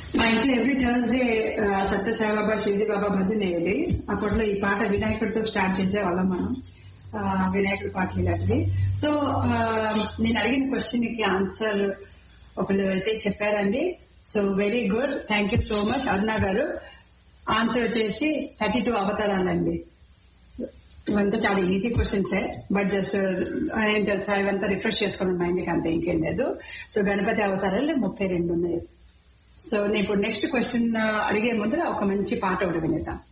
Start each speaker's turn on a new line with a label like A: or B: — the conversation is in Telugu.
A: మా ఇంట్లో ఎవ్రీ థర్స్డే సత్యసాయి బాబా షిరిడి బాబా భజన అయ్యేది అప్పట్లో ఈ పాట వినాయకుడితో స్టార్ట్ చేసేవాళ్ళం మనం ఆ, వినాయకుడి పాటలు ఇలాంటివి సో ఆ, నేను అడిగిన క్వశ్చన్ కి ఆన్సర్ ఒకళ్ళు అయితే చెప్పారండి so very good thank you so much Aruna garu answer వచ్చేసి థర్టీ టూ అవతారాలండి ఇవంతా చాలా ఈజీ క్వశ్చన్స్ బట్ జస్ట్ ఏం తెలుసా ఇవంతా రిఫ్రెష్ చేసుకున్న మైండ్ కి అంత ఇంకేం లేదు సో గణపతి అవతారాలు ముప్పై రెండు ఉన్నాయి సో నేను ఇప్పుడు నెక్స్ట్ క్వశ్చన్ అడిగే ముందర ఒక మంచి పాట ఒకటి వినేద్దాం